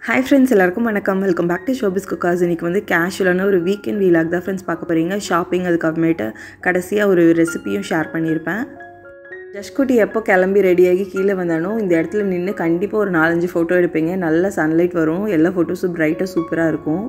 hi friends எல்லாருக்கும் வணக்கம் welcome back to Shobi's குக்காஸ் இன்றைக்கி வந்து கேஷுவலான ஒரு வீக்கெண்ட் வீலாக் தான் ஃப்ரெண்ட்ஸ் பார்க்க போகிறீங்க ஷாப்பிங் அதுக்கப்புறமேட்டு கடைசியாக ஒரு ரெசிபியும் ஷேர் பண்ணியிருப்பேன் ஜஷ்குட்டி எப்போ கிளம்பி ரெடியாகி கீழே வந்தானோ இந்த இடத்துல நின்று கண்டிப்பாக ஒரு நாலஞ்சு ஃபோட்டோ எடுப்பீங்க நல்ல சன்லைட் வரும் எல்லா ஃபோட்டோஸும் பிரைட்டாக சூப்பராக இருக்கும்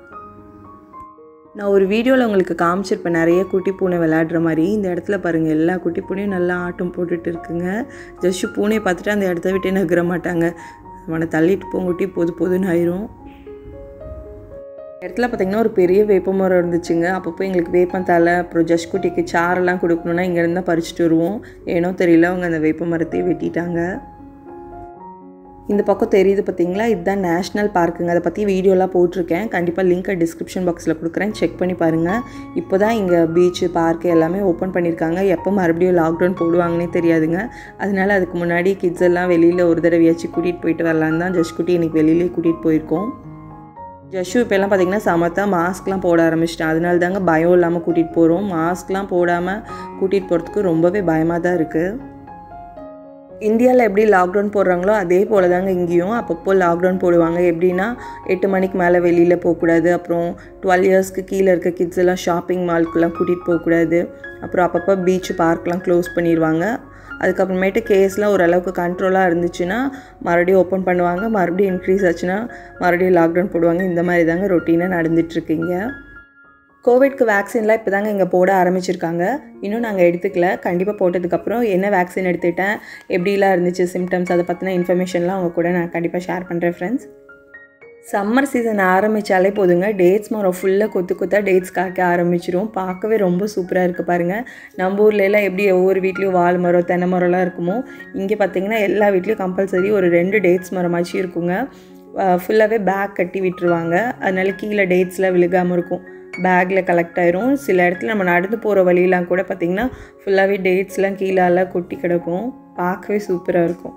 நான் ஒரு வீடியோவில் உங்களுக்கு காமிச்சிருப்பேன் நிறைய குட்டி பூனை விளையாடுற மாதிரி இந்த இடத்துல பாருங்கள் எல்லா குட்டி பூனையும் நல்லா ஆட்டம் போட்டுட்டு இருக்குங்க ஜஸ்ட் பூனையை பார்த்துட்டு அந்த இடத்த விட்டே நகர மாட்டாங்க அவனை தள்ளிட்டு போங்குட்டி பொது பொதுன்னு ஆயிரும் இடத்துல பார்த்திங்கன்னா ஒரு பெரிய வேப்ப மரம் இருந்துச்சுங்க அப்பப்போ எங்களுக்கு வேப்பம் தலை அப்புறம் ஜஷ்குட்டிக்கு சாரெல்லாம் கொடுக்கணுன்னா இங்கேருந்து தான் பறிச்சுட்டு வருவோம் ஏனோ தெரியல அவங்க அந்த வேப்ப மரத்தையே வெட்டிட்டாங்க இந்த பக்கம் தெரியுது பார்த்தீங்களா இதுதான் நேஷ்னல் பார்க்குங்க அதை பற்றி வீடியோலாம் போட்டிருக்கேன் கண்டிப்பாக லிங்க்கை டிஸ்கிரிப்ஷன் பாக்ஸில் கொடுக்குறேன் செக் பண்ணி பாருங்கள் இப்போ தான் இங்கே பீச்சு பார்க்கு எல்லாமே ஓப்பன் பண்ணியிருக்காங்க எப்போ மறுபடியும் லாக்டவுன் போடுவாங்கன்னே தெரியாதுங்க அதனால அதுக்கு முன்னாடி கிட்ஸ் எல்லாம் வெளியில் ஒரு தடவையாச்சும் கூட்டிகிட்டு போயிட்டு வரலான்னு தான் ஜஸ்ட் குட்டி இன்றைக்கி வெளியிலே கூட்டிகிட்டு போயிருக்கோம் ஜஷு இப்போல்லாம் பார்த்திங்கன்னா சமத்தா மாஸ்க்லாம் போட ஆரம்பிச்சிட்டேன் அதனால தாங்க பயம் இல்லாமல் கூட்டிகிட்டு போகிறோம் மாஸ்க்லாம் போடாமல் கூட்டிகிட்டு போகிறதுக்கு ரொம்பவே பயமாக தான் இருக்குது இந்தியாவில் எப்படி லாக்டவுன் போடுறாங்களோ அதே போல் தாங்க இங்கேயும் அப்பப்போ லாக்டவுன் போடுவாங்க எப்படின்னா எட்டு மணிக்கு மேலே வெளியில் போகக்கூடாது அப்புறம் டுவெல் இயர்ஸ்க்கு கீழே இருக்க கிட்ஸ் எல்லாம் ஷாப்பிங் மால்க்குலாம் கூட்டிகிட்டு போகக்கூடாது அப்புறம் அப்பப்போ பீச் பார்க்லாம் க்ளோஸ் பண்ணிடுவாங்க அதுக்கப்புறமேட்டு கேஸ்லாம் ஓரளவுக்கு கண்ட்ரோலாக இருந்துச்சுன்னா மறுபடியும் ஓப்பன் பண்ணுவாங்க மறுபடியும் இன்க்ரீஸ் ஆச்சுன்னா மறுபடியும் லாக்டவுன் போடுவாங்க இந்த மாதிரி தாங்க ரொட்டீனாக நடந்துகிட்ருக்கீங்க கோவிட்க்கு வேக்சின்லாம் இப்போ தாங்க இங்கே போட ஆரம்பிச்சிருக்காங்க இன்னும் நாங்கள் எடுத்துக்கல கண்டிப்பாக போட்டதுக்கப்புறம் என்ன வேக்சின் எடுத்துக்கிட்டேன் எப்படிலாம் இருந்துச்சு சிம்டம்ஸ் அதை பற்றின இன்ஃபர்மேஷன்லாம் அவங்க கூட நான் கண்டிப்பாக ஷேர் பண்ணுறேன் ஃப்ரெண்ட்ஸ் சம்மர் சீசன் ஆரம்பித்தாலே போதுங்க டேட்ஸ் மரம் ஃபுல்லாக கொத்து கொத்தாக டேட்ஸ் காய்க்க ஆரம்பிச்சிரும் பார்க்கவே ரொம்ப சூப்பராக இருக்குது பாருங்கள் நம்ம ஊர்லலாம் எப்படி ஒவ்வொரு வீட்லேயும் வால் மரம் தென்னை மரம்லாம் இருக்குமோ இங்கே பார்த்திங்கன்னா எல்லா வீட்லேயும் கம்பல்சரி ஒரு ரெண்டு டேட்ஸ் மரமாச்சு இருக்குங்க ஃபுல்லாகவே பேக் கட்டி விட்டுருவாங்க அதனால கீழே டேட்ஸ்லாம் விழுகாமல் இருக்கும் பேக்கில் கலெக்ட் ஆயிரும் சில இடத்துல நம்ம நடந்து போகிற வழியெலாம் கூட பார்த்திங்கன்னா ஃபுல்லாகவே டேட்ஸ்லாம் கீழாலாம் கொட்டி கிடக்கும் பார்க்கவே சூப்பராக இருக்கும்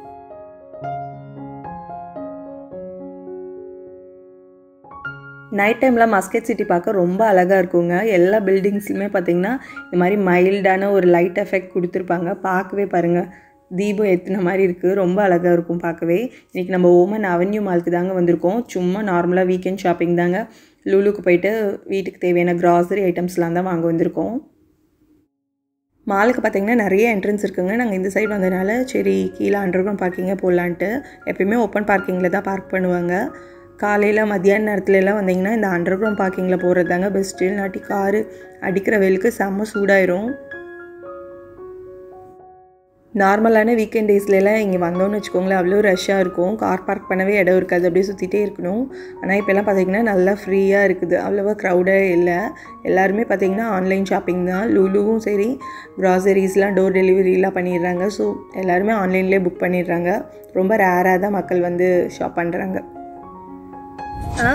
நைட் டைமில் மஸ்கெட் சிட்டி பார்க்க ரொம்ப அழகாக இருக்குங்க எல்லா பில்டிங்ஸ்லையுமே பார்த்திங்கன்னா இந்த மாதிரி மைல்டான ஒரு லைட் எஃபெக்ட் கொடுத்துருப்பாங்க பார்க்கவே பாருங்கள் தீபம் ஏற்றின மாதிரி இருக்குது ரொம்ப அழகாக இருக்கும் பார்க்கவே இன்றைக்கி நம்ம ஓமன் அவென்யூ மாலுக்கு தாங்க வந்திருக்கோம் சும்மா நார்மலாக வீக்கெண்ட் ஷாப்பிங் தாங்க லூலுக்கு போயிட்டு வீட்டுக்கு தேவையான க்ராசரி ஐட்டம்ஸ்லாம் தான் வாங்க வந்திருக்கோம் மாலுக்கு பார்த்திங்கன்னா நிறைய என்ட்ரன்ஸ் இருக்குங்க நாங்கள் இந்த சைடு வந்ததுனால சரி கீழே அண்டர் கிரவுண்ட் பார்க்கிங்கே போடலான்ட்டு எப்பயுமே ஓப்பன் பார்க்கிங்கில் தான் பார்க் பண்ணுவாங்க காலையில் மத்தியான நேரத்துலலாம் வந்தீங்கன்னா இந்த அண்டர் கிரவுண்ட் பார்க்கிங்கில் போகிறது தாங்க பெஸ்ட்டு இல்லாட்டி காரு அடிக்கிற வெயிலுக்கு செம்ம சூடாயிரும் நார்மலான வீக்கெண்ட் டேஸ்லலாம் இங்கே வந்தோம்னு வச்சுக்கோங்களேன் அவ்வளோ ரஷ்ஷாக இருக்கும் கார் பார்க் பண்ணவே இடம் இருக்காது அப்படியே சுற்றிட்டே இருக்கணும் ஆனால் இப்போல்லாம் பார்த்திங்கன்னா நல்லா ஃப்ரீயாக இருக்குது அவ்வளோவா க்ரௌடாக இல்லை எல்லாருமே பார்த்திங்கன்னா ஆன்லைன் ஷாப்பிங் தான் லூலுவும் சரி க்ராசரிஸ்லாம் டோர் டெலிவரிலாம் பண்ணிடுறாங்க ஸோ எல்லாருமே ஆன்லைன்லேயே புக் பண்ணிடுறாங்க ரொம்ப ரேராக தான் மக்கள் வந்து ஷாப் பண்ணுறாங்க ஆ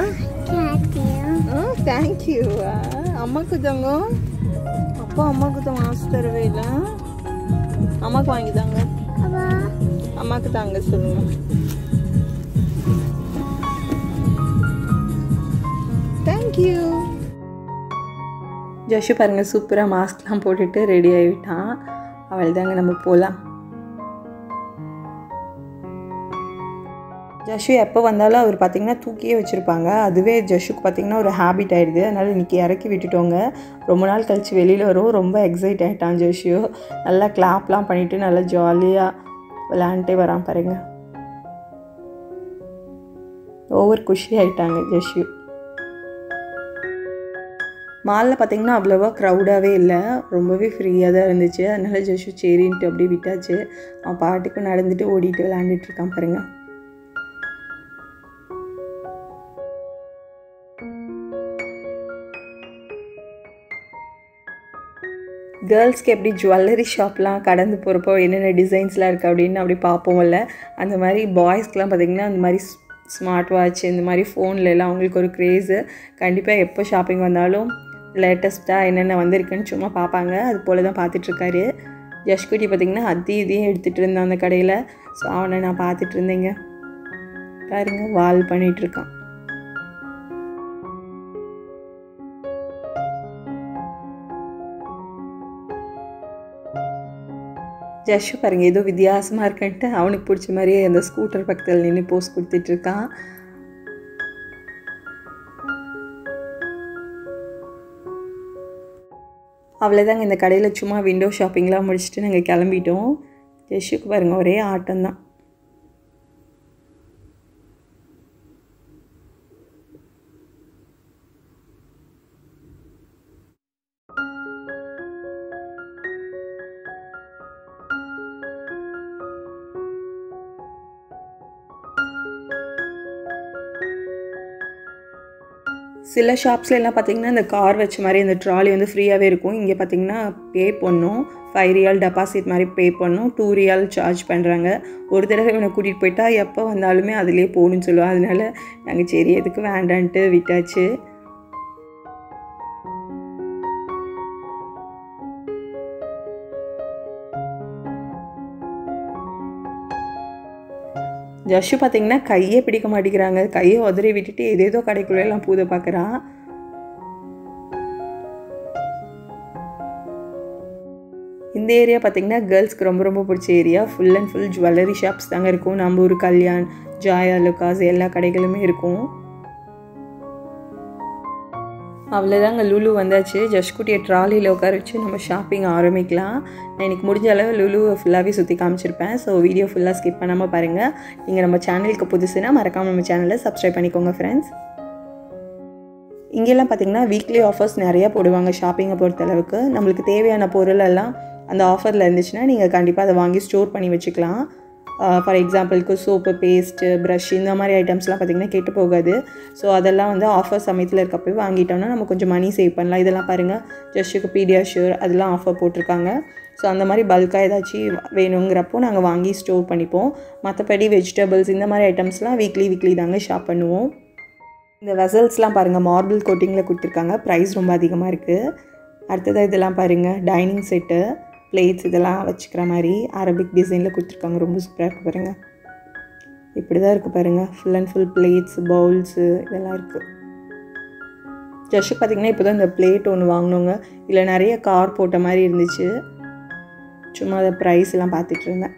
தேங்க்யூ அம்மாக்கு தாங்க அப்பா அம்மாவுக்கு தான் மாசு தரவே இல்லை அம்மாக்கு வாங்கி தாங்க அம்மாக்கு தாங்க சொல்லுங்க தேங்க்யூ ஜஷு பாருங்க சூப்பராக மாஸ்க்லாம் போட்டுட்டு ரெடி ஆகிவிட்டான் அவள் தாங்க நம்ம போகலாம் ஜஷு எப்போ வந்தாலும் அவர் பார்த்திங்கன்னா தூக்கியே வச்சுருப்பாங்க அதுவே ஜஷுக்கு பார்த்திங்கன்னா ஒரு ஹேபிட் ஆகிடுது அதனால் இன்றைக்கி இறக்கி விட்டுட்டோங்க ரொம்ப நாள் கழித்து வெளியில் வரும் ரொம்ப எக்ஸைட் ஆகிட்டான் ஜஷு நல்லா கிளாப்லாம் பண்ணிவிட்டு நல்லா ஜாலியாக விளாண்டுட்டே வரான் பாருங்க ஓவர் குஷி ஆகிட்டாங்க ஜஷு மாலில் பார்த்திங்கன்னா அவ்வளோவா க்ரௌடாகவே இல்லை ரொம்பவே ஃப்ரீயாக தான் இருந்துச்சு அதனால் ஜஷு சரின்ட்டு அப்படியே விட்டாச்சு அவன் பாட்டுக்கு நடந்துட்டு ஓடிட்டு விளாண்டுட்டு இருக்கான் பாருங்கள் கேர்ள்ஸ்க்கு எப்படி ஜுவல்லரி ஷாப்லாம் கடந்து போகிறப்போ என்னென்ன டிசைன்ஸ்லாம் இருக்குது அப்படின்னு அப்படி பார்ப்போம்ல அந்த மாதிரி பாய்ஸ்க்கெலாம் பார்த்திங்கன்னா அந்த மாதிரி ஸ்மார்ட் வாட்ச் இந்த மாதிரி ஃபோனில் எல்லாம் அவங்களுக்கு ஒரு க்ரேஸு கண்டிப்பாக எப்போ ஷாப்பிங் வந்தாலும் லேட்டஸ்ட்டாக என்னென்ன வந்திருக்குன்னு சும்மா பார்ப்பாங்க அது போல் தான் பார்த்துட்ருக்காரு ஜஷ்குட்டி பார்த்திங்கன்னா அதி இதையும் எடுத்துகிட்டு இருந்தேன் அந்த கடையில் ஸோ அவனை நான் பார்த்துட்டு இருந்தேங்க பாருங்க வால் பண்ணிகிட்ருக்கான் ஜஷு பாருங்கள் ஏதோ வித்தியாசமாக இருக்குன்ட்டு அவனுக்கு பிடிச்ச மாதிரியே அந்த ஸ்கூட்டர் பக்கத்தில் நின்று போஸ் கொடுத்துட்ருக்கான் அவ்வளோதாங்க இந்த கடையில் சும்மா விண்டோ ஷாப்பிங்லாம் முடிச்சுட்டு நாங்கள் கிளம்பிட்டோம் ஜெஷுக்கு பாருங்கள் ஒரே ஆட்டம் தான் சில ஷாப்ஸ்ல எல்லாம் பார்த்தீங்கன்னா இந்த கார் வச்ச மாதிரி அந்த ட்ராலி வந்து ஃப்ரீயாகவே இருக்கும் இங்கே பார்த்தீங்கன்னா பே பண்ணணும் ஃபைவ் ரியால் டெபாசிட் மாதிரி பே பண்ணணும் டூ ரியால் சார்ஜ் பண்ணுறாங்க ஒரு தடவை இவனை கூட்டிகிட்டு போயிட்டா எப்போ வந்தாலுமே அதிலே போகணும்னு சொல்லுவோம் அதனால நாங்கள் சரி எதுக்கு வேண்டான்ட்டு விட்டாச்சு ஜஷு பார்த்தீங்கன்னா கையே பிடிக்க மாட்டேங்கிறாங்க கையை உதறி விட்டுட்டு ஏதேதோ கடைக்குள்ளே எல்லாம் பூத பார்க்குறான் இந்த ஏரியா பார்த்தீங்கன்னா கேர்ள்ஸ்க்கு ரொம்ப ரொம்ப பிடிச்ச area full and full jewellery shops தாங்க இருக்கும் நம்ம ஊர் கல்யாண் ஜாயா லுக்காஸ் எல்லா கடைகளுமே இருக்கும் அவ்வளோதாங்க லுலு வந்தாச்சு ஜஷ்குட்டியை ட்ராலியில் உட்கார வச்சு நம்ம ஷாப்பிங் ஆரம்பிக்கலாம் நான் இன்றைக்கி முடிஞ்ச அளவு லுலு ஃபுல்லாகவே சுற்றி காமிச்சிருப்பேன் ஸோ வீடியோ ஃபுல்லாக ஸ்கிப் பண்ணாமல் பாருங்கள் நீங்கள் நம்ம சேனலுக்கு புதுசுனா மறக்காமல் நம்ம சேனலை சப்ஸ்கிரைப் பண்ணிக்கோங்க ஃப்ரெண்ட்ஸ் இங்கெல்லாம் பார்த்தீங்கன்னா வீக்லி ஆஃபர்ஸ் நிறையா போடுவாங்க ஷாப்பிங்கை பொறுத்தளவுக்கு நம்மளுக்கு தேவையான பொருள் எல்லாம் அந்த ஆஃபரில் இருந்துச்சுன்னா நீங்கள் கண்டிப்பாக அதை வாங்கி ஸ்டோர் பண்ணி வச்சுக்கலாம் ஃபார் எக்ஸாம்பிளுக்கு சோப்பு பேஸ்ட்டு ப்ரஷ் இந்த மாதிரி ஐட்டம்ஸ்லாம் பார்த்திங்கன்னா கெட்டு போகாது ஸோ அதெல்லாம் வந்து ஆஃபர் சமயத்தில் இருக்கப்போ வாங்கிட்டோம்னா நம்ம கொஞ்சம் மணி சேவ் பண்ணலாம் இதெல்லாம் பாருங்கள் ஜஸ்ட்டுக்கு பீடியாஷூர் அதெல்லாம் ஆஃபர் போட்டிருக்காங்க ஸோ அந்த மாதிரி பல்காக ஏதாச்சும் வேணுங்கிறப்போ நாங்கள் வாங்கி ஸ்டோர் பண்ணிப்போம் மற்றபடி வெஜிடபிள்ஸ் இந்த மாதிரி ஐட்டம்ஸ்லாம் வீக்லி வீக்லி தாங்க ஷாப் பண்ணுவோம் இந்த வெசல்ஸ்லாம் பாருங்கள் மார்பிள் கோட்டிங்கில் கொடுத்துருக்காங்க ப்ரைஸ் ரொம்ப அதிகமாக இருக்குது அடுத்ததாக இதெல்லாம் பாருங்கள் டைனிங் செட்டு பிளேட்ஸ் இதெல்லாம் வச்சுக்கிற மாதிரி அரபிக் டிசைனில் கொடுத்துருக்காங்க ரொம்ப சூப்பராக இருக்குது பாருங்கள் இப்படி தான் இருக்குது பாருங்கள் full and full plates bowls இதெல்லாம் இருக்குது ஜஸ்ட்டு பார்த்திங்கன்னா இப்போ தான் இந்த பிளேட் ஒன்று வாங்கினோங்க இதில் நிறைய கார் போட்ட மாதிரி இருந்துச்சு சும்மா அதை ப்ரைஸ் எல்லாம் பார்த்துட்டு இருந்தேன்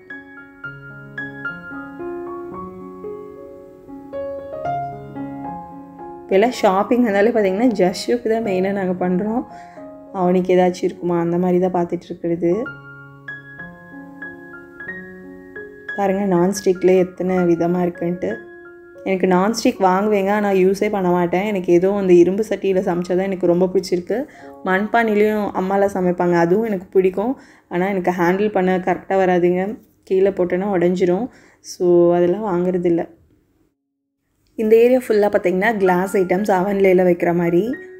இப்போல்லாம் ஷாப்பிங் இருந்தாலே பார்த்திங்கன்னா ஜஷ்ஷுக்கு தான் மெயினாக நாங்கள் பண்ணுறோம் அவனுக்கு ஏதாச்சும் இருக்குமா அந்த மாதிரி தான் பார்த்துட்டு இருக்கிறது பாருங்கள் நான்ஸ்டிக்லேயே எத்தனை விதமாக இருக்குன்ட்டு எனக்கு நான்ஸ்டிக் வாங்குவேங்க ஆனால் யூஸே பண்ண மாட்டேன் எனக்கு ஏதோ அந்த இரும்பு சட்டியில் சமைச்சா தான் எனக்கு ரொம்ப பிடிச்சிருக்கு மண்பானிலையும் அம்மாலாம் சமைப்பாங்க அதுவும் எனக்கு பிடிக்கும் ஆனால் எனக்கு ஹேண்டில் பண்ண கரெக்டாக வராதுங்க கீழே போட்டோன்னா உடஞ்சிரும் ஸோ அதெல்லாம் வாங்குறதில்ல இந்த ஏரியா ஃபுல்லாக பார்த்தீங்கன்னா கிளாஸ் ஐட்டம்ஸ் அவன்லேயில் வைக்கிற மாதிரி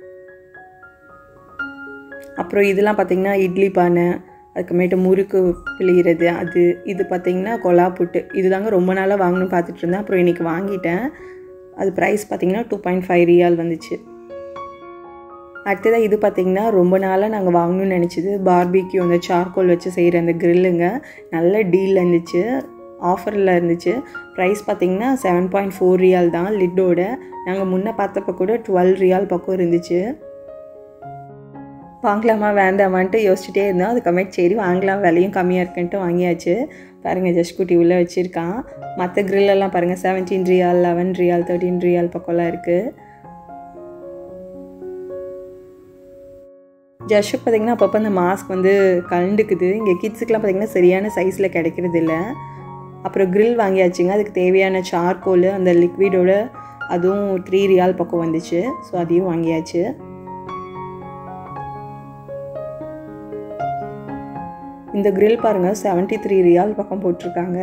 அப்புறம் இதெல்லாம் பார்த்திங்கன்னா இட்லி பானை அதுக்கப்புறமேட்டு முறுக்கு பிழிகிறது அது இது பார்த்திங்கன்னா கொலா புட்டு இது தாங்க ரொம்ப நாளாக வாங்கணும்னு பார்த்துட்டு இருந்தேன் அப்புறம் இன்றைக்கி வாங்கிட்டேன் அது ப்ரைஸ் பார்த்திங்கன்னா டூ பாயிண்ட் ஃபைவ் ரியால் வந்துச்சு அடுத்ததாக இது பார்த்திங்கன்னா ரொம்ப நாளாக நாங்கள் வாங்கணும்னு நினச்சிது பார்பிக்யூ அந்த சார்கோல் வச்சு செய்கிற அந்த க்ரில்லுங்க நல்ல டீலில் இருந்துச்சு ஆஃபரில் இருந்துச்சு ப்ரைஸ் பார்த்திங்கன்னா செவன் பாயிண்ட் ஃபோர் ரியால் தான் லிட்டோட நாங்கள் முன்னே பார்த்தப்ப கூட டுவெல் ரியால் பக்கம் இருந்துச்சு வாங்கலாமா வேண்டாமான்ட்டு யோசிச்சுட்டே இருந்தோம் அதுக்கப்புறமேட்டு சரி வாங்கலாம் விலையும் கம்மியாக இருக்குன்ட்டு வாங்கியாச்சு பாருங்கள் ஜஸ்ட் குட்டி உள்ளே வச்சுருக்கான் மற்ற க்ரில்லெல்லாம் பாருங்கள் seventeen riyal eleven riyal thirteen riyal பக்கம்லாம் இருக்குது ஜஷ்ஷுக்கு பார்த்திங்கன்னா அப்பப்போ அந்த மாஸ்க் வந்து கலண்டுக்குது இங்கே கிட்ஸுக்கெலாம் பார்த்திங்கன்னா சரியான சைஸில் கிடைக்கிறது இல்லை அப்புறம் க்ரில் வாங்கியாச்சுங்க அதுக்கு தேவையான சார்கோல் அந்த லிக்விடோட அதுவும் த்ரீ ரியால் பக்கம் வந்துச்சு ஸோ அதையும் வாங்கியாச்சு இந்த க்ரில் பாருங்கள் செவன்ட்டி த்ரீ ரியால் பக்கம் போட்டிருக்காங்க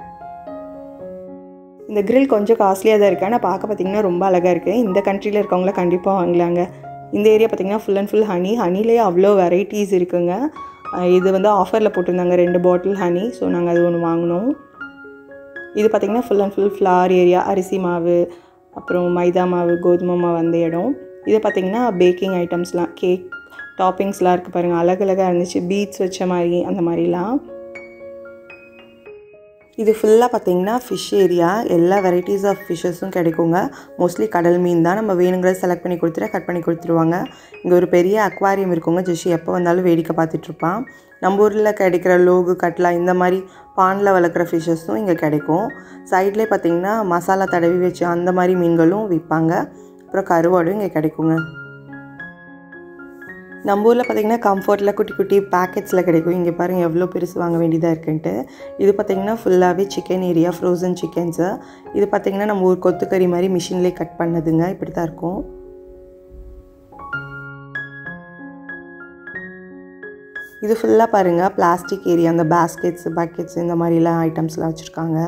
இந்த க்ரில் கொஞ்சம் காஸ்ட்லியாக தான் இருக்குது ஆனால் பார்க்க பார்த்திங்கன்னா ரொம்ப அழகாக இருக்குது இந்த கண்ட்ரியில் இருக்கவங்கள கண்டிப்பாக வாங்கலாங்க இந்த ஏரியா பார்த்திங்கன்னா ஃபுல் அண்ட் ஃபுல் ஹனி ஹனிலே அவ்வளோ வெரைட்டிஸ் இருக்குங்க இது வந்து ஆஃபரில் போட்டிருந்தாங்க ரெண்டு பாட்டில் ஹனி ஸோ நாங்கள் அது ஒன்று வாங்கினோம் இது பார்த்திங்கன்னா full and full flour area அரிசி மாவு அப்புறம் மைதா மாவு கோதுமை மாவு அந்த இடம் இது பார்த்திங்கன்னா பேக்கிங் ஐட்டம்ஸ்லாம் கேக் டாப்பிங்ஸ்லாம் இருக்குது பாருங்கள் அழகழகாக இருந்துச்சு பீட்ஸ் வச்ச மாதிரி அந்த மாதிரிலாம் இது ஃபுல்லாக பார்த்தீங்கன்னா ஃபிஷ் ஏரியா எல்லா வெரைட்டிஸ் ஆஃப் ஃபிஷ்ஷஸும் கிடைக்குங்க மோஸ்ட்லி கடல் மீன் தான் நம்ம வேணுங்கிறத செலக்ட் பண்ணி கொடுத்துட்டு கட் பண்ணி கொடுத்துருவாங்க இங்கே ஒரு பெரிய அக்வாரியம் இருக்குங்க ஜெஷி எப்போ வந்தாலும் வேடிக்கை பார்த்துட்ருப்பான் நம்ம ஊரில் கிடைக்கிற லோகு கட்லா இந்த மாதிரி பானில் வளர்க்குற ஃபிஷ்ஷஸும் இங்கே கிடைக்கும் சைட்லேயே பார்த்தீங்கன்னா மசாலா தடவி வச்சு அந்த மாதிரி மீன்களும் விற்பாங்க அப்புறம் கருவாடும் இங்கே கிடைக்குங்க நம்ம ஊரில் பார்த்திங்கன்னா கம்ஃபர்ட்டில் குட்டி குட்டி பேக்கெட்ஸில் கிடைக்கும் இங்கே பாருங்கள் எவ்வளோ பெருசு வாங்க வேண்டியதாக இருக்குன்ட்டு இது பார்த்திங்கன்னா ஃபுல்லாகவே சிக்கன் ஏரியா ஃப்ரோசன் சிக்கன்ஸு இது பார்த்திங்கன்னா நம்ம ஊர் கொத்துக்கறி மாதிரி மிஷின்லேயே கட் பண்ணதுங்க இப்படி தான் இருக்கும் இது ஃபுல்லாக பாருங்கள் பிளாஸ்டிக் ஏரியா அந்த பேஸ்கெட்ஸ் பக்கெட்ஸ் இந்த மாதிரிலாம் ஐட்டம்ஸ்லாம் வச்சுருக்காங்க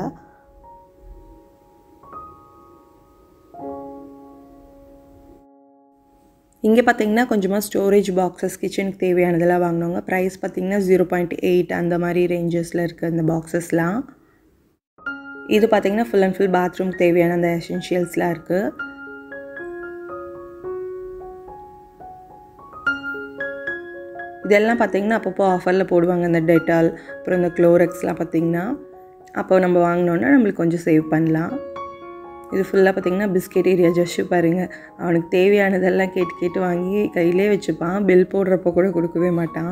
இங்கே பார்த்தீங்கன்னா கொஞ்சமாக ஸ்டோரேஜ் பாக்ஸஸ் கிச்சனுக்கு தேவையானதெல்லாம் வாங்கினவங்க ப்ரைஸ் பார்த்தீங்கன்னா ஜீரோ பாயிண்ட் எயிட் அந்த மாதிரி ரேஞ்சஸில் இருக்குது அந்த பாக்ஸஸ்லாம் இது பார்த்தீங்கன்னா ஃபுல் அண்ட் ஃபுல் பாத்ரூம்க்கு தேவையான அந்த எசென்ஷியல்ஸ்லாம் இருக்குது இதெல்லாம் பார்த்திங்கன்னா அப்பப்போ ஆஃபரில் போடுவாங்க இந்த டெட்டால் அப்புறம் இந்த க்ளோரெக்ஸ்லாம் பார்த்திங்கன்னா அப்போ நம்ம வாங்கினோன்னா நம்மளுக்கு கொஞ்சம் சேவ் பண்ணலாம் இது ஃபுல்லாக பார்த்திங்கன்னா பிஸ்கெட் ஏரியா ஜஸ்ஸு பாருங்கள் அவனுக்கு தேவையானதெல்லாம் கேட்டு கேட்டு வாங்கி கையிலே வச்சுப்பான் பில் போடுறப்போ கூட கொடுக்கவே மாட்டான்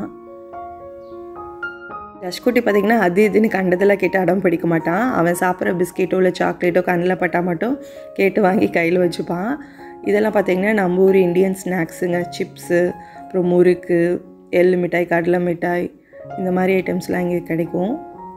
ஜஷ்குட்டி பார்த்திங்கன்னா அது இதுன்னு கண்டதெல்லாம் கேட்டு அடம் பிடிக்க மாட்டான் அவன் சாப்பிட்ற பிஸ்கெட்டோ இல்லை சாக்லேட்டோ கண்ணில் பட்டால் மட்டும் கேட்டு வாங்கி கையில் வச்சுப்பான் இதெல்லாம் பார்த்திங்கன்னா நம்ம ஊர் இந்தியன் ஸ்நாக்ஸுங்க சிப்ஸு அப்புறம் முறுக்கு எள்ளு மிட்டாய் கடலை மிட்டாய் இந்த மாதிரி ஐட்டம்ஸ்லாம் இங்கே கிடைக்கும்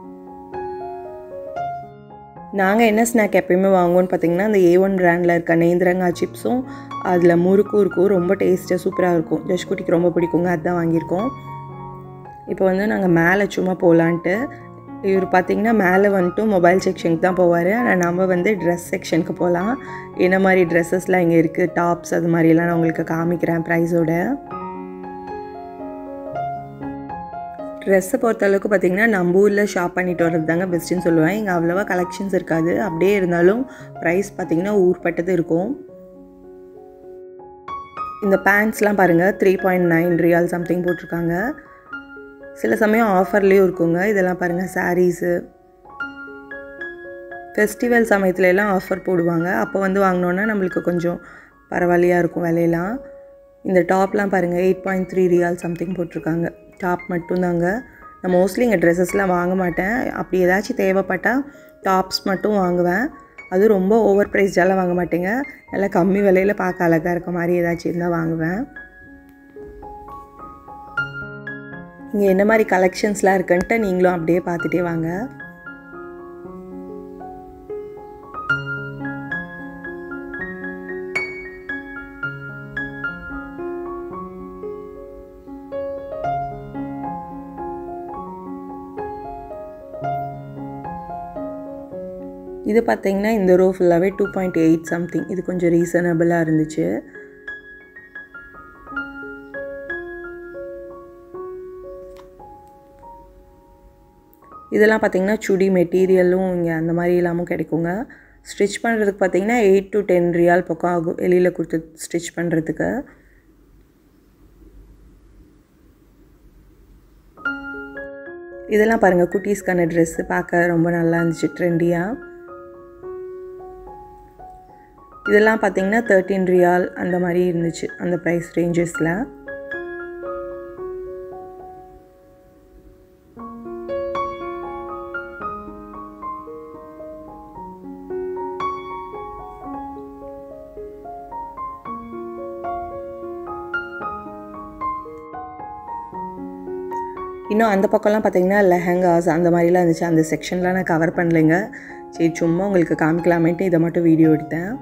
நாங்கள் என்ன ஸ்நாக் எப்பயுமே வாங்குவோம்னு பார்த்தீங்கன்னா அந்த ஏ ஒன் பிராண்டில் இருக்க நேந்திரங்காய் சிப்ஸும் அதில் முறுக்கும் இருக்கும் ரொம்ப டேஸ்ட்டாக சூப்பராக இருக்கும் ஜஷ்குட்டிக்கு ரொம்ப பிடிக்குங்க அதுதான் வாங்கியிருக்கோம் இப்போ வந்து நாங்கள் மேலே சும்மா போகலான்ட்டு இவர் பார்த்திங்கன்னா மேலே வந்துட்டு மொபைல் செக்ஷனுக்கு தான் போவார் ஆனால் நம்ம வந்து ட்ரெஸ் செக்ஷனுக்கு போகலாம் என்ன மாதிரி ட்ரெஸ்ஸஸ்லாம் இங்கே இருக்குது டாப்ஸ் அது மாதிரிலாம் நான் உங்களுக்கு காமிக்கிறேன் ப்ரைஸோட ட்ரெஸ்ஸை பொறுத்தளவுக்கு பார்த்திங்கன்னா நம்ம ஊரில் ஷாப் பண்ணிட்டு வர்றது தாங்க பெஸ்ட்டுன்னு சொல்லுவேன் இங்கே அவ்வளோவா கலெக்ஷன்ஸ் இருக்காது அப்படியே இருந்தாலும் ப்ரைஸ் பார்த்திங்கன்னா ஊர்பட்டது இருக்கும் இந்த பேண்ட்ஸ்லாம் பாருங்கள் three point nine riyal something போட்டிருக்காங்க சில சமயம் ஆஃபர்லேயும் இருக்குங்க இதெல்லாம் பாருங்கள் சாரீஸு ஃபெஸ்டிவல் சமயத்துல எல்லாம் ஆஃபர் போடுவாங்க அப்போ வந்து வாங்கினோன்னா நம்மளுக்கு கொஞ்சம் பரவாயில்லையாக இருக்கும் விலையெல்லாம் இந்த டாப்லாம் பாருங்கள் eight point three riyal something போட்டிருக்காங்க டாப் மட்டும்தாங்க நான் மோஸ்ட்லி இங்கே ட்ரெஸ்ஸஸ்லாம் வாங்க மாட்டேன் அப்படி ஏதாச்சும் தேவைப்பட்டால் டாப்ஸ் மட்டும் வாங்குவேன் அது ரொம்ப ஓவர் ப்ரைஸ்டெல்லாம் வாங்க மாட்டேங்க நல்லா கம்மி விலையில் பார்க்க அழகாக இருக்க மாதிரி ஏதாச்சும் இருந்தால் வாங்குவேன் இங்கே என்ன மாதிரி கலெக்ஷன்ஸ்லாம் இருக்குன்ட்டு நீங்களும் அப்படியே பார்த்துட்டே வாங்க இது பார்த்தீங்கன்னா இந்த ரோ ஃபுல்லாகவே டூ பாயிண்ட் எயிட் சம்திங் இது கொஞ்சம் ரீசனபிளாக இருந்துச்சு இதெல்லாம் பார்த்தீங்கன்னா சுடி மெட்டீரியலும் இங்கே அந்த மாதிரி இல்லாமல் கிடைக்குங்க ஸ்டிச் பண்ணுறதுக்கு பார்த்தீங்கன்னா எயிட் டு டென் ரியால் பக்கம் ஆகும் வெளியில் கொடுத்து ஸ்டிச் பண்ணுறதுக்கு இதெல்லாம் பாருங்கள் குட்டீஸ்க்கான ட்ரெஸ்ஸு பார்க்க ரொம்ப நல்லா இருந்துச்சு ட்ரெண்டியாக இதெல்லாம் பார்த்தீங்கன்னா தேர்ட்டீன் ரியால் அந்த மாதிரி இருந்துச்சு அந்த ப்ரைஸ் ரேஞ்சஸில் இன்னும் அந்த பக்கம்லாம் பார்த்தீங்கன்னா லெஹங்காஸ் அந்த மாதிரிலாம் இருந்துச்சு அந்த செக்ஷன்லாம் நான் கவர் பண்ணலைங்க சரி சும்மா உங்களுக்கு காமிக்கலாமேன்ட்டு இதை மட்டும் வீடியோ எடுத்தேன்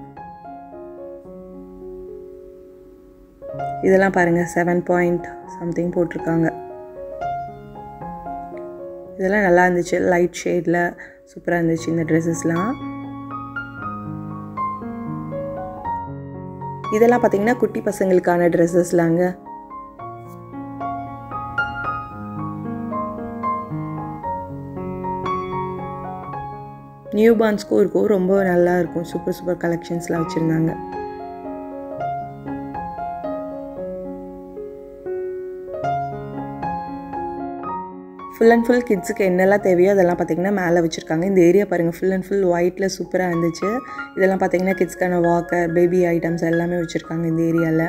இதெல்லாம் பாருங்கள் செவன் பாயிண்ட் சம்திங் போட்டிருக்காங்க இதெல்லாம் நல்லா இருந்துச்சு லைட் ஷேடில் சூப்பராக இருந்துச்சு இந்த ட்ரெஸ்ஸஸ்லாம் இதெல்லாம் பார்த்தீங்கன்னா குட்டி பசங்களுக்கான ட்ரெஸ்ஸஸ்லாங்க நியூ பார்ன்ஸ்க்கும் இருக்கும் ரொம்ப நல்லா இருக்கும் சூப்பர் சூப்பர் கலெக்ஷன்ஸ்லாம் வச்சுருந்தாங்க ஃபுல் அண்ட் ஃபுல் கிட்ஸுக்கு என்னெல்லாம் தேவையோ அதெல்லாம் பார்த்தீங்கன்னா மேலே வச்சுருக்காங்க இந்த ஏரியா பாருங்கள் ஃபுல் அண்ட் ஃபுல் ஒயிட்டில் சூப்பராக இருந்துச்சு இதெல்லாம் பார்த்தீங்கன்னா கிட்ஸ்க்கான வாக்கர் பேபி ஐட்டம்ஸ் எல்லாமே வச்சுருக்காங்க இந்த ஏரியாவில்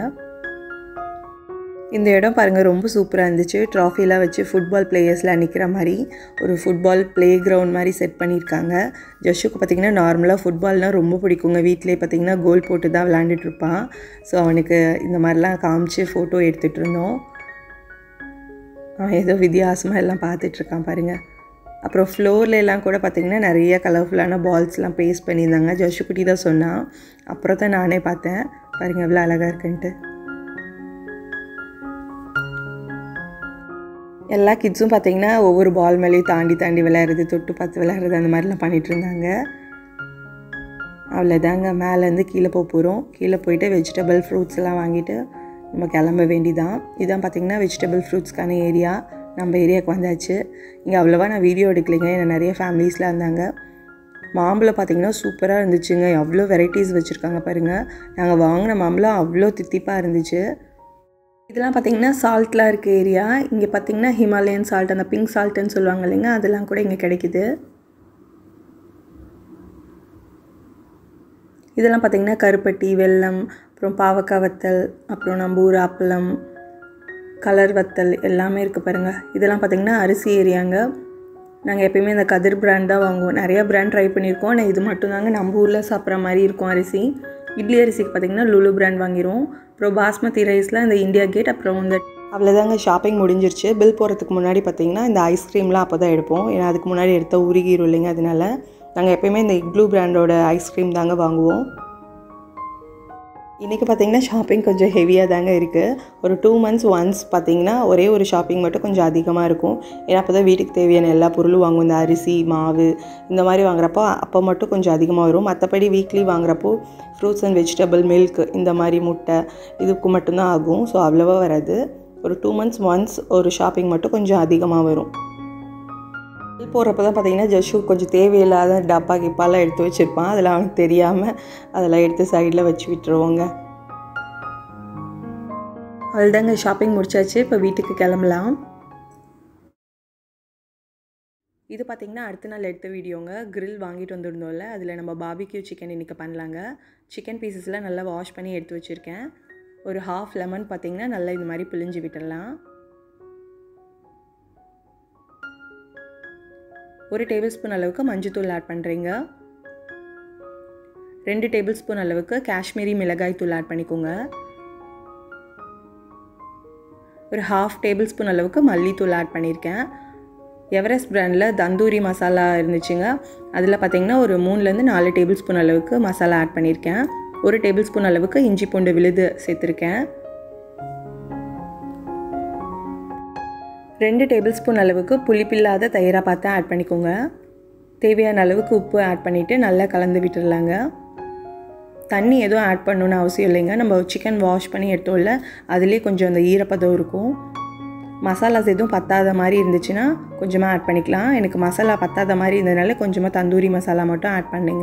இந்த இடம் பாருங்கள் ரொம்ப சூப்பராக இருந்துச்சு ட்ராஃபிலாம் வச்சு ஃபுட்பால் பிளேயர்ஸ்லாம் நிற்கிற மாதிரி ஒரு ஃபுட்பால் ப்ளே கிரவுண்ட் மாதிரி செட் பண்ணியிருக்காங்க ஜஷுக்கு பார்த்திங்கன்னா நார்மலாக ஃபுட்பால்னால் ரொம்ப பிடிக்குங்க வீட்டிலே பார்த்திங்கன்னா கோல் போட்டு தான் விளாண்டுட்டு இருப்பான் ஸோ அவனுக்கு இந்த மாதிரிலாம் காமிச்சு ஃபோட்டோ எடுத்துகிட்டு இருந்தோம் அவன் ஏதோ வித்தியாசமாக எல்லாம் பார்த்துட்ருக்கான் பாருங்கள் அப்புறம் ஃப்ளோர்ல எல்லாம் கூட பார்த்திங்கன்னா நிறைய கலர்ஃபுல்லான பால்ஸ்லாம் பேஸ்ட் பண்ணியிருந்தாங்க ஜோஷுக்குட்டி தான் சொன்னான் அப்புறம் தான் நானே பார்த்தேன் பாருங்கள் எவ்வளோ அழகாக இருக்குன்ட்டு எல்லா கிட்ஸும் பார்த்தீங்கன்னா ஒவ்வொரு பால் மேலேயும் தாண்டி தாண்டி விளையாடுறது தொட்டு பார்த்து விளையாடுறது அந்த மாதிரிலாம் பண்ணிகிட்டு இருந்தாங்க அவ்வளோதாங்க மேலேருந்து கீழே போக போகிறோம் கீழே போயிட்டு வெஜிடபிள் ஃப்ரூட்ஸ் எல்லாம் வாங்கிட்டு நம்ம கிளம்ப வேண்டிதான் இதான் பார்த்திங்கன்னா வெஜிடபிள் ஃப்ரூட்ஸ்க்கான ஏரியா நம்ம ஏரியாவுக்கு வந்தாச்சு இங்கே அவ்வளோவா நான் வீடியோ எடுக்கலைங்க ஏன்னா நிறைய ஃபேமிலிஸ்லாம் இருந்தாங்க மாம்பழம் பார்த்திங்கன்னா சூப்பராக இருந்துச்சுங்க எவ்வளோ வெரைட்டிஸ் வச்சுருக்காங்க பாருங்கள் நாங்கள் வாங்கின மாம்பழம் அவ்வளோ தித்திப்பாக இருந்துச்சு இதெல்லாம் பார்த்திங்கன்னா சால்ட்லாம் இருக்க ஏரியா இங்கே பார்த்திங்கன்னா ஹிமாலயன் சால்ட் அந்த பிங்க் சால்ட்டுன்னு சொல்லுவாங்க இல்லைங்க அதெல்லாம் கூட இங்கே கிடைக்குது இதெல்லாம் பார்த்திங்கன்னா கருப்பட்டி வெல்லம் அப்புறம் பாவக்காய் வத்தல் அப்புறம் நம்ம ஊர் அப்பளம் கலர் வத்தல் எல்லாமே இருக்குது பாருங்கள் இதெல்லாம் பார்த்திங்கன்னா அரிசி ஏரியாங்க நாங்கள் எப்பயுமே இந்த கதிர் பிராண்ட் தான் வாங்குவோம் நிறையா பிராண்ட் ட்ரை பண்ணியிருக்கோம் ஆனால் இது மட்டும்தாங்க நம்ம ஊரில் சாப்பிட்ற மாதிரி இருக்கும் அரிசி இட்லி அரிசிக்கு பார்த்திங்கன்னா லுலு பிராண்ட் வாங்கிடுவோம் அப்புறம் பாஸ்மதி ரைஸில் இந்த இந்தியா கேட் அப்புறம் இந்த அவ்வளோதாங்க ஷாப்பிங் முடிஞ்சிருச்சு பில் போகிறதுக்கு முன்னாடி பார்த்திங்கன்னா இந்த ஐஸ்கிரீம்லாம் அப்போ தான் எடுப்போம் ஏன்னா அதுக்கு முன்னாடி எடுத்த உருகிரும் இல்லைங்க அதனால நாங்கள் எப்பயுமே இந்த இக்லூ பிராண்டோட ஐஸ்கிரீம் தாங்க வாங்குவோம் இன்றைக்கி பார்த்திங்கன்னா ஷாப்பிங் கொஞ்சம் ஹெவியாக தாங்க இருக்குது ஒரு டூ மந்த்ஸ் ஒன்ஸ் பார்த்திங்கன்னா ஒரே ஒரு ஷாப்பிங் மட்டும் கொஞ்சம் அதிகமாக இருக்கும் ஏன்னா அப்போ தான் வீட்டுக்கு தேவையான எல்லா பொருளும் வாங்குவோம் இந்த அரிசி மாவு இந்த மாதிரி வாங்குறப்போ அப்போ மட்டும் கொஞ்சம் அதிகமாக வரும் மற்றபடி வீக்லி வாங்குறப்போ ஃப்ரூட்ஸ் அண்ட் வெஜிடபிள் மில்க் இந்த மாதிரி முட்டை இதுக்கு மட்டும்தான் ஆகும் ஸோ அவ்வளோவா வராது ஒரு டூ மந்த்ஸ் ஒன்ஸ் ஒரு ஷாப்பிங் மட்டும் கொஞ்சம் அதிகமாக வரும் பில் போடுறப்ப தான் பார்த்தீங்கன்னா ஜஷு கொஞ்சம் தேவையில்லாத டப்பா கிப்பாலாம் எடுத்து வச்சுருப்பான் அதில் அவனுக்கு தெரியாமல் அதெல்லாம் எடுத்து சைடில் வச்சு விட்டுருவோங்க அவ்வளோதாங்க ஷாப்பிங் முடிச்சாச்சு இப்போ வீட்டுக்கு கிளம்பலாம் இது பார்த்திங்கன்னா அடுத்த நாள் எடுத்த வீடியோங்க grill வாங்கிட்டு வந்திருந்தோம்ல அதில் நம்ம பாபிக்யூ சிக்கன் இன்றைக்கி பண்ணலாங்க சிக்கன் பீசஸ்லாம் நல்லா வாஷ் பண்ணி எடுத்து வச்சுருக்கேன் ஒரு ஹாஃப் லெமன் பார்த்திங்கன்னா நல்லா இது மாதிரி பிழிஞ்சு விட்டுடலாம் ஒரு டேபிள் ஸ்பூன் அளவுக்கு மஞ்சத்தூள் ஆட் பண்ணுறீங்க ரெண்டு டேபிள் ஸ்பூன் அளவுக்கு காஷ்மீரி மிளகாய் தூள் ஆட் பண்ணிக்கோங்க ஒரு ஹாஃப் டேபிள் ஸ்பூன் அளவுக்கு மல்லித்தூள் ஆட் பண்ணியிருக்கேன் எவரெஸ்ட் பிராண்டில் தந்தூரி மசாலா இருந்துச்சுங்க அதில் பார்த்தீங்கன்னா ஒரு மூணுலேருந்து நாலு டேபிள் ஸ்பூன் அளவுக்கு மசாலா ஆட் பண்ணியிருக்கேன் ஒரு டேபிள் ஸ்பூன் அளவுக்கு இஞ்சி பூண்டு விழுது சேர்த்துருக்கேன் ரெண்டு டேபிள் ஸ்பூன் அளவுக்கு புளிப்பில்லாத தயிராக பார்த்து ஆட் பண்ணிக்கோங்க தேவையான அளவுக்கு உப்பு ஆட் பண்ணிவிட்டு நல்லா கலந்து விட்டுடலாங்க தண்ணி எதுவும் ஆட் பண்ணணுன்னு அவசியம் இல்லைங்க நம்ம சிக்கன் வாஷ் பண்ணி எடுத்தோம்ல அதுலேயே கொஞ்சம் அந்த ஈரப்பதம் இருக்கும் மசாலாஸ் எதுவும் பத்தாத மாதிரி இருந்துச்சுன்னா கொஞ்சமாக ஆட் பண்ணிக்கலாம் எனக்கு மசாலா பத்தாத மாதிரி இருந்ததுனால கொஞ்சமாக தந்தூரி மசாலா மட்டும் ஆட் பண்ணுங்க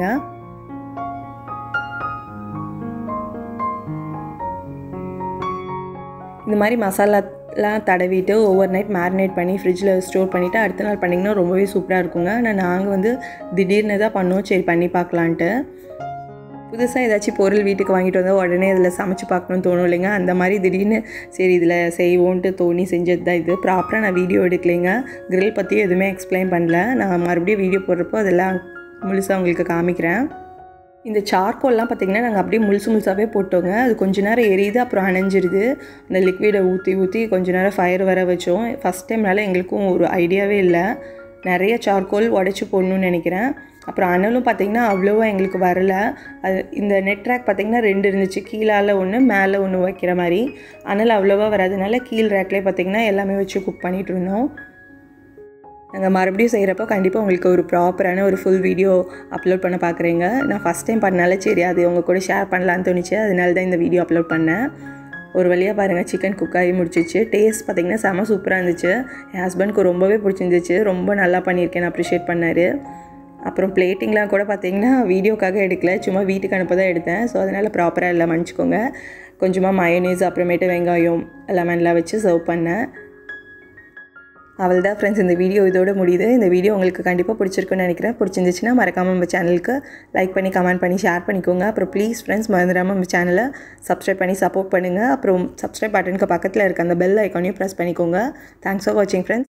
இந்த மாதிரி மசாலாலாம் தடவிட்டு ஓவர் நைட் மேரினேட் பண்ணி ஃப்ரிட்ஜில் ஸ்டோர் பண்ணிவிட்டு அடுத்த நாள் பண்ணிங்கன்னா ரொம்பவே சூப்பராக இருக்குங்க ஆனால் நாங்கள் வந்து திடீர்னு தான் பண்ணோம் சரி பண்ணி பார்க்கலான்ட்டு புதுசாக ஏதாச்சும் பொருள் வீட்டுக்கு வாங்கிட்டு வந்தால் உடனே இதில் சமைச்சு பார்க்கணும்னு தோணும் இல்லைங்க அந்த மாதிரி திடீர்னு சரி இதில் செய்வோன்ட்டு தோணி செஞ்சது தான் இது ப்ராப்பராக நான் வீடியோ எடுக்கலைங்க grill பற்றி எதுவுமே எக்ஸ்பிளைன் பண்ணல நான் மறுபடியும் வீடியோ போடுறப்போ அதெல்லாம் முழுசாக உங்களுக்கு காமிக்கிறேன் இந்த சார்கோல்லாம் பார்த்திங்கன்னா நாங்கள் அப்படியே முழுசு முழுசாகவே போட்டோங்க அது கொஞ்ச நேரம் எரியுது அப்புறம் அணைஞ்சிருது அந்த லிக்விடை ஊற்றி ஊற்றி கொஞ்ச நேரம் ஃபயர் வர வச்சோம் ஃபஸ்ட் டைம்னால எங்களுக்கும் ஒரு ஐடியாவே இல்லை நிறைய சார்கோல் உடச்சி போடணும்னு நினைக்கிறேன் அப்புறம் அனலும் பார்த்திங்கன்னா அவ்வளோவா எங்களுக்கு வரல அது இந்த நெட் ட்ராக் பார்த்திங்கன்னா ரெண்டு இருந்துச்சு கீழால் ஒன்று மேலே ஒன்று வைக்கிற மாதிரி அனல் அவ்வளோவா வராதனால கீழ் ரேக்லேயே பார்த்திங்கன்னா எல்லாமே வச்சு குக் பண்ணிகிட்டு இருந்தோம் நாங்கள் மறுபடியும் செய்கிறப்போ கண்டிப்பாக உங்களுக்கு ஒரு ப்ராப்பரான ஒரு ஃபுல் வீடியோ அப்லோட் பண்ண பார்க்குறீங்க நான் ஃபஸ்ட் டைம் பண்ணனால சரி அது உங்கள் கூட ஷேர் பண்ணலான்னு தோணுச்சு அதனால தான் இந்த வீடியோ அப்லோட் பண்ணேன் ஒரு வழியாக பாருங்கள் சிக்கன் குக் ஆகி முடிச்சிச்சு டேஸ்ட் பார்த்திங்கன்னா செம சூப்பராக இருந்துச்சு என் ஹஸ்பண்ட்க்கு ரொம்பவே பிடிச்சிருந்துச்சு ரொம்ப நல்லா பண்ணியிருக்கேன் அப்ரிஷியேட் பண்ணார் அப்புறம் பிளேட்டிங்லாம் கூட பார்த்தீங்கன்னா வீடியோக்காக எடுக்கல சும்மா வீட்டுக்கு அனுப்ப தான் எடுத்தேன் ஸோ அதனால் ப்ராப்பராக எல்லாம் மன்னிச்சிக்கோங்க கொஞ்சமாக மயோனீஸ் அப்புறமேட்டு வெங்காயம் லெமன்லாம் வச்சு சர்வ் பண்ணேன் அவள் தான் ஃப்ரெண்ட்ஸ் இந்த வீடியோ இதோட முடியுது இந்த வீடியோ உங்களுக்கு கண்டிப்பாக பிடிச்சிருக்குன்னு நினைக்கிறேன் பிடிச்சிருந்துச்சுன்னா மறக்காமல் நம்ம சேனலுக்கு லைக் பண்ணி கமெண்ட் பண்ணி ஷேர் பண்ணிக்கோங்க அப்புறம் ப்ளீஸ் ஃப்ரெண்ட்ஸ் மறந்துடாமல் நம்ம சேனலை சப்ஸ்கிரைப் பண்ணி சப்போர்ட் பண்ணுங்கள் அப்புறம் சப்ஸ்கிரைப் பட்டனுக்கு பக்கத்தில் இருக்க அந்த பெல் ஐக்கானையும் ப்ரெஸ் பண்ணிக்கோங்க தேங்க்ஸ் ஃபார் வாட்சிங் ஃப்ரெண்ட்ஸ்